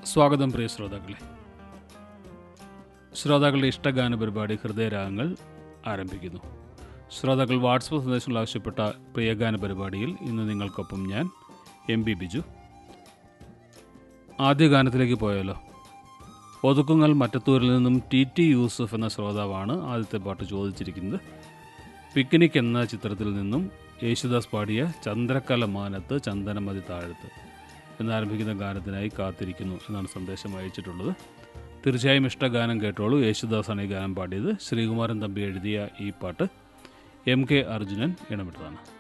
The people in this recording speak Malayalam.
സ്വാഗതം പ്രിയ ശ്രോതാക്കളെ ശ്രോതാക്കളുടെ ഇഷ്ടഗാന പരിപാടി ഹൃദയരാഗങ്ങൾ ആരംഭിക്കുന്നു ശ്രോതാക്കൾ വാട്സപ്പ് സന്ദേശങ്ങൾ ആവശ്യപ്പെട്ട പ്രിയഗാന പരിപാടിയിൽ ഇന്ന് നിങ്ങൾക്കൊപ്പം ഞാൻ എം ബി ബിജു ആദ്യ ഗാനത്തിലേക്ക് പോയാലോ ഒതുക്കുങ്ങൽ മറ്റത്തൂരിൽ നിന്നും ടി ടി യൂസഫ് എന്ന ശ്രോതാവാണ് ആദ്യത്തെ പാട്ട് ചോദിച്ചിരിക്കുന്നത് പിക്നിക് എന്ന ചിത്രത്തിൽ നിന്നും യേശുദാസ് പാടിയ ചന്ദ്രക്കല മാനത്ത് ചന്ദനമതി താഴത്ത് എന്നാരംഭിക്കുന്ന ഗാനത്തിനായി കാത്തിരിക്കുന്നു എന്നാണ് സന്ദേശം അയച്ചിട്ടുള്ളത് തീർച്ചയായും ഇഷ്ടഗാനം കേട്ടോളൂ യേശുദാസാണ് ഈ ഗാനം പാടിയത് ശ്രീകുമാരൻ തമ്പി എഴുതിയ ഈ പാട്ട് എം കെ അർജുനൻ ഇണമിട്ടതാണ്